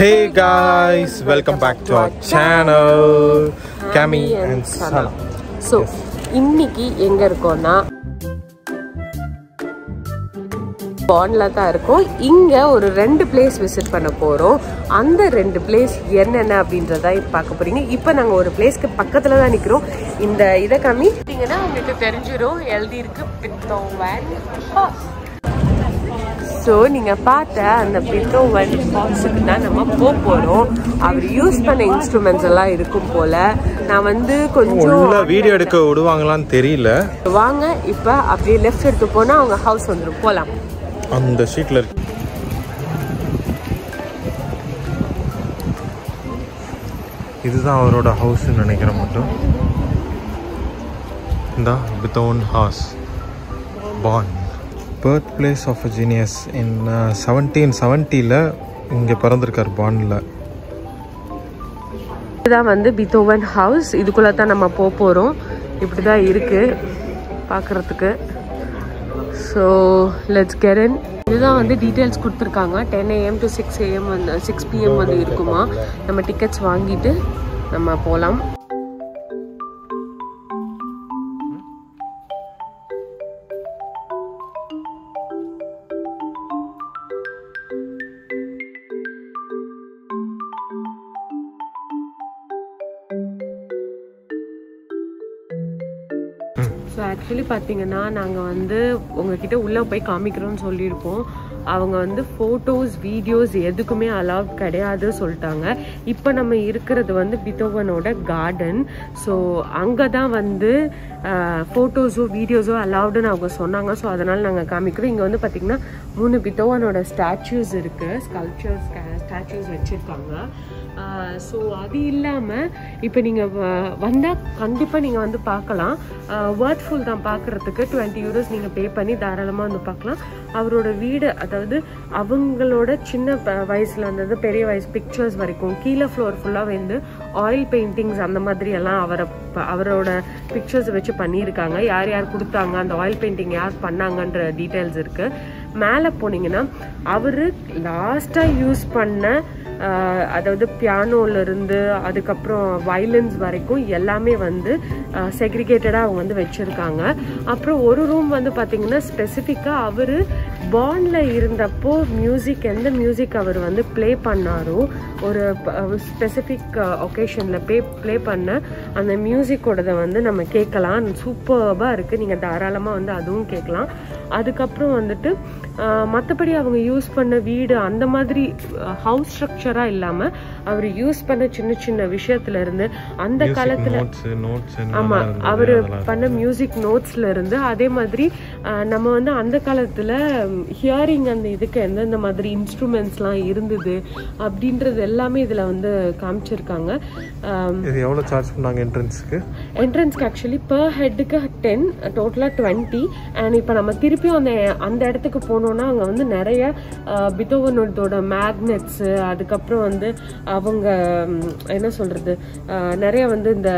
Hey guys, welcome back to our channel. Cami and Sana. So இன்னைக்கு எங்க இருக்கோம்னா பான்ல தான் இருக்கோம் இங்க ஒரு ரெண்டு பிளேஸ் விசிட் பண்ண போறோம் அந்த ரெண்டு பிளேஸ் என்னென்ன அப்படின்றத பார்க்க போறீங்க இப்போ நாங்க ஒரு பிளேஸ்க்கு பக்கத்துல தான் நிக்கிறோம் இந்த இதை கம்மி பார்த்தீங்கன்னா உங்களுக்கு தெரிஞ்சிடும் எழுதி இருக்கு பித்தோவன் ஸோ நீங்கள் பார்த்த அந்த பித்தோவன் ஃபால்ஸுக்கு தான் நம்ம போக போகிறோம் அவர் யூஸ் பண்ண இன்ஸ்ட்ருமெண்ட்ஸ் எல்லாம் இருக்கும் போல நான் வந்து கொஞ்சம் உள்ள வீடியோ எடுக்க விடுவாங்களான்னு தெரியல வாங்க இப்போ அப்படியே லெஃப்ட் எடுத்து போனால் அவங்க ஹவுஸ் வந்துடும் போகலாம் அந்த ஷீட்ல இருக்கு இதுதான் அவரோட ஹவுஸ்ன்னு நினைக்கிறேன் மட்டும் இந்த Beethoven has Bonn birth place of a genius in seventeen செவன்ட்டியில் இங்கே பிறந்திருக்கார் பானில் இதுதான் வந்து பித்தோவன் ஹவுஸ் இதுக்குள்ளே தான் நம்ம போக போகிறோம் இப்படி தான் இருக்குது பார்க்குறதுக்கு ஸோ லெட்ஸ் கெரன் இதுதான் வந்து டீட்டெயில்ஸ் கொடுத்துருக்காங்க ten AM to six AM வந்து சிக்ஸ் பிஎம் வந்து இருக்குமா நம்ம டிக்கெட்ஸ் வாங்கிட்டு நம்ம போகலாம் ஸோ ஆக்சுவலி பார்த்தீங்கன்னா நாங்கள் வந்து உங்ககிட்ட உள்ளே போய் காமிக்கிறோம்னு சொல்லியிருப்போம் அவங்க வந்து ஃபோட்டோஸ் வீடியோஸ் எதுக்குமே அலவுட் கிடையாது சொல்லிட்டாங்க இப்போ நம்ம இருக்கிறது வந்து பித்தோவனோட கார்டன் ஸோ அங்கே தான் வந்து ஃபோட்டோஸோ வீடியோஸோ அலவுடுன்னு அவங்க சொன்னாங்க ஸோ அதனால் நாங்கள் காமிக்கிறோம் இங்கே வந்து பார்த்திங்கன்னா மூணு பித்தோவனோட ஸ்டாச்சூஸ் இருக்குது ஸ்கல்ப்சர்ஸ் ஸ்டாச்சூஸ் வச்சுருக்காங்க ஸோ அது இல்லாமல் இப்போ நீங்கள் வந்தால் கண்டிப்பாக நீங்கள் வந்து பார்க்கலாம் வேர்ட்ஃபுல் தான் பார்க்குறதுக்கு டுவெண்ட்டி யூரோஸ் நீங்கள் பே பண்ணி தாராளமாக வந்து பார்க்கலாம் அவரோட வீடு அதாவது அவங்களோட சின்ன ப- வயசுல இருந்தது பெரிய வயசு பிக்சர்ஸ் வரைக்கும் கீழே ஃப்ளோர் ஃபுல்லாக வந்து ஆயில் பெயிண்டிங்ஸ் அந்த மாதிரி எல்லாம் அவரை ப- அவரோட பிக்சர்ஸ் வச்சு பண்ணியிருக்காங்க யார் யார் கொடுத்தாங்க அந்த ஆயில் பெயிண்டிங் யார் பண்ணாங்கன்ற டீட்டெயில்ஸ் இருக்குது மேலே போனீங்கன்னா அவர் லாஸ்ட்டாக யூஸ் பண்ண ஆஹ் அதாவது பியானோல இருந்து அதுக்கப்புறம் வயலன்ஸ் வரைக்கும் எல்லாமே வந்து செக்ரிகேட்டடாக அவங்க வந்து வச்சுருக்காங்க அப்புறம் ஒரு ரூம் வந்து பார்த்தீங்கன்னா ஸ்பெசிஃபிக்காக அவர் பாண்டில் இருந்தப்போ மியூசிக் எந்த மியூசிக் அவர் வந்து ப்ளே பண்ணாரோ ஒரு ஸ்பெசிஃபிக் ஒகேஷனில் ப்ளே ப்ளே பண்ண அந்த மியூசிக்கோடதை வந்து நம்ம கேட்கலாம் சூப்பர்பாக இருக்குது நீங்கள் தாராளமாக வந்து அதுவும் கேட்கலாம் அதுக்கப்புறம் வந்துட்டு மற்றபடி அவங்க யூஸ் பண்ண வீடு அந்த மாதிரி ஹவுஸ் ஸ்ட்ரக்சராக இல்லாமல் அவர் யூஸ் பண்ண சின்ன சின்ன விஷயத்துல இருந்து அந்த காலத்தில் நோட்ஸ் நோட்ஸ் ஆமா அவர் பண்ண மியூசிக் நோட்ஸ்ல இருந்து அதே மாதிரி அஹ், நம்ம வந்து அந்த காலத்துல ஹியரிங் அந்த இதுக்கு எந்தெந்த மாதிரி இன்ஸ்ட்ருமெண்ட்ஸ்லாம் இருந்தது அப்படின்றது எல்லாமே இதுல வந்து காமிச்சிருக்காங்க இது எவ்வளோ சார்ஜ் பண்ணாங்க என்ட்ரன்ஸுக்கு என்ட்ரன்ஸ்க்கு ஆக்சுவலி per ஹெட்டுக்கு டென் டோட்டலாக டுவெண்ட்டி அண்ட் இப்போ நம்ம திருப்பியும் அந்த அந்த இடத்துக்கு போனோம்னா அங்கே வந்து நிறைய பித்தோவனோட மேக்னெட்ஸு அதுக்கப்புறம் வந்து அவங்க ம், என்ன சொல்றது அஹ், நிறைய வந்து இந்த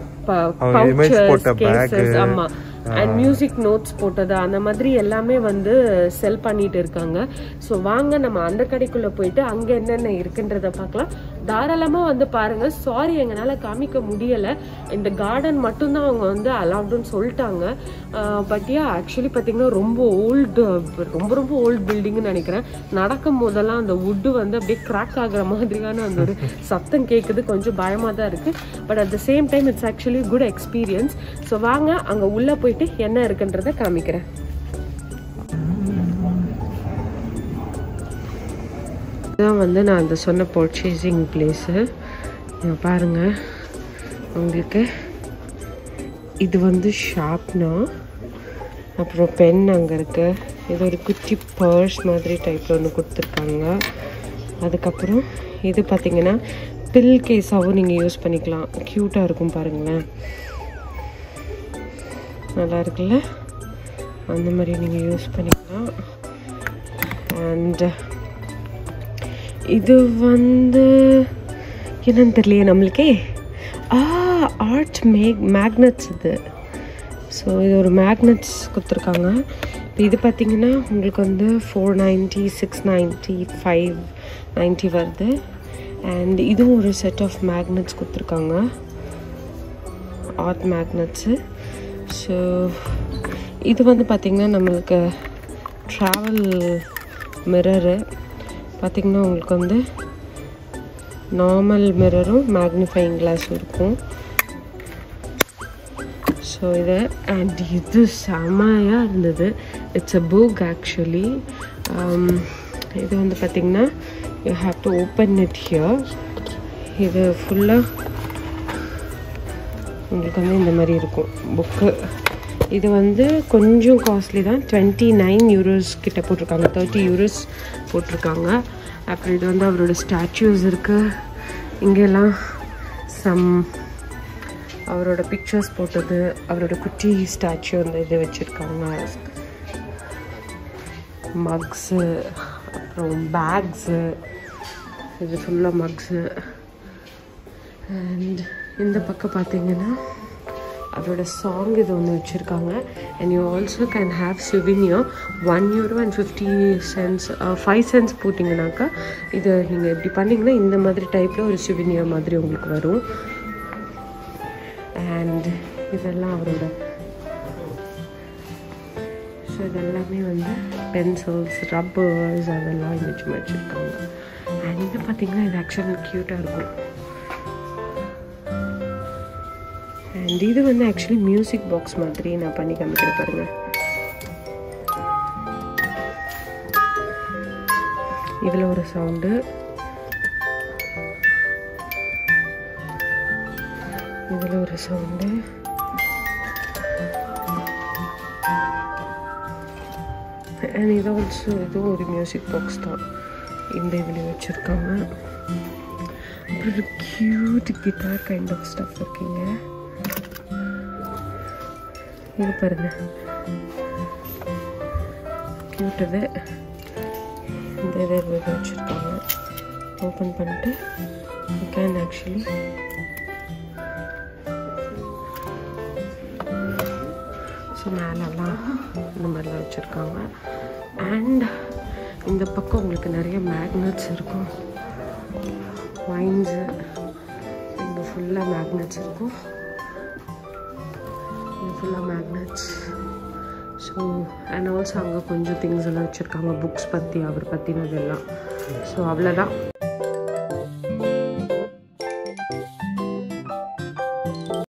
அவங்க image போட்ட கேசஸ் bag, ஆமா அண்ட் மியூசிக் நோட்ஸ் போட்டது அந்த மாதிரி எல்லாமே வந்து செல் பண்ணிட்டு இருக்காங்க ஸோ வாங்க நம்ம அந்த கடைக்குள்ள போயிட்டு அங்க என்னென்ன இருக்குன்றத பார்க்கலாம் தாராளமா வந்து பாருங்க சாரி எங்களால காமிக்க முடியல இந்த கார்டன் மட்டும்தான் அவங்க வந்து அலவுடுன்னு சொல்லிட்டாங்க பட் யா ஆக்சுவலி பார்த்தீங்கன்னா ரொம்ப ஓல்டு ரொம்ப ரொம்ப ஓல்டு பில்டிங்னு நினைக்கிறேன் நடக்கும் போதெல்லாம் அந்த வுட்டு வந்து அப்படியே கிராக் ஆகுற மாதிரியான அந்த ஒரு சத்தம் கேட்குது கொஞ்சம் பயமா தான் இருக்கு but at the same time it's actually good experience so வாங்க அங்க உள்ள போயிட்டு என்ன இருக்குன்றத காமிக்கிறேன் இதுதான் வந்து நான் அந்த சொன்ன பர்ச்சேசிங் பிளேஸு பாருங்க உங்களுக்கு இது வந்து ஷாப்னா அப்புறம் பென் அங்கே இருக்கு இது ஒரு குட்டி பர்ஸ் மாதிரி டைப்பில் ஒன்று கொடுத்துருக்காங்க அதுக்கப்புறம் இது பார்த்தீங்கன்னா பில் கேஸாகவும் நீங்கள் யூஸ் பண்ணிக்கலாம் க்யூட்டாக இருக்கும் பாருங்களேன் நல்லா இருக்குல்ல அந்த மாதிரி நீங்கள் யூஸ் பண்ணிக்கலாம் அண்ட் இது வந்து என்னன்னு தெரியலையே நம்மளுக்கே ஆ ஆர்ட் மேக் மேக்னட்ஸ் இது ஸோ இது ஒரு மேக்னட்ஸ் கொடுத்துருக்காங்க இப்போ இது பார்த்தீங்கன்னா உங்களுக்கு வந்து four ninety six ninety five ninety வருது அண்ட் இதுவும் ஒரு செட் ஆஃப் மேக்னெட்ஸ் கொடுத்துருக்காங்க ஆர்ட் மேக்னெட்ஸு ஸோ இது வந்து பார்த்திங்கன்னா நம்மளுக்கு ட்ராவல் மிரரு பார்த்திங்கன்னா உங்களுக்கு வந்து நார்மல் மிரரும் மேக்னிஃபைங் கிளாஸும் இருக்கும் ஸோ இது அண்ட் இது செமையாக இருந்தது இட்ஸ் அ புக் ஆக்சுவலி இது வந்து பார்த்திங்கன்னா you have to open it here இது ஃபுல்லாக உங்களுக்கு வந்து இந்த மாதிரி இருக்கும் புக்கு இது வந்து கொஞ்சம் காஸ்ட்லி தான் டுவெண்ட்டி நைன் யூரோஸ் கிட்ட போட்டிருக்காங்க தேர்ட்டி யூரோஸ் போட்டிருக்காங்க அப்புறம் இது வந்து அவரோட ஸ்டாச்சுஸ் இருக்குது இங்கெல்லாம் சம் அவரோட பிக்சர்ஸ் போட்டது அவரோட குட்டி ஸ்டாச்சு வந்து இது வச்சுருக்காங்க மக்ஸு அப்புறம் பேக்ஸு இது ஃபுல்லாக மக்ஸு அண்ட் இந்த பக்கம் பார்த்தீங்கன்னா அவரோட சாங் இது ஒன்று வச்சுருக்காங்க and you also can have souvenir one euro and fifty cents five cents போட்டிங்கனாக்கா இது நீங்கள் இப்படி பண்ணிங்கன்னா இந்த மாதிரி டைப்பில் ஒரு சுவினியர் மாதிரி உங்களுக்கு வரும் அண்ட் இதெல்லாம் அவரோட ஸோ இதெல்லாமே வந்து பென்சில்ஸ் ரப்பர்ஸ் அதெல்லாம் இங்கே சும்மா வச்சுருக்காங்க அண்ட் இது பார்த்தீங்கன்னா இது ஆக்சுவலாக க்யூட்டாக இருக்கும் அண்ட் இது வந்து ஆக்சுவலி மியூசிக் பாக்ஸ் மாதிரி நான் பண்ணி காமிக்கிறேன் பாருங்கள் இதில் ஒரு சவுண்டு இதில் ஒரு சவுண்டு அண்ட் இது ஆல்சோ இதுவும் ஒரு மியூசிக் பாக்ஸ் தான் இந்த இதில் வச்சுருக்காங்க அப்புறம் ஒரு cute guitar kind of stuff இருக்குங்க இது பாருங்க க்யூட் இது இந்த இதை இதில் வச்சுருக்காங்க ஓப்பன் பண்ணிட்டு யூ கேன் ஆக்சுவலி ஸோ மேலெல்லாம் இந்த மாதிரிலாம் வச்சுருக்காங்க அண்ட் இந்த பக்கம் உங்களுக்கு நிறைய மேக்னெட்ஸ் இருக்கும் வைன்ஸு இங்கே ஃபுல்லாக மேக்னெட்ஸ் இருக்கும் இது ஃபுல்லாக மேக்னெட்ஸ் ஸோ அண்ட் ஆல்சோ அங்கே கொஞ்சம் திங்ஸ் எல்லாம் வச்சுருக்காங்க புக்ஸ் பற்றி அவர் பற்றினதெல்லாம் ஸோ அவ்வளோதான்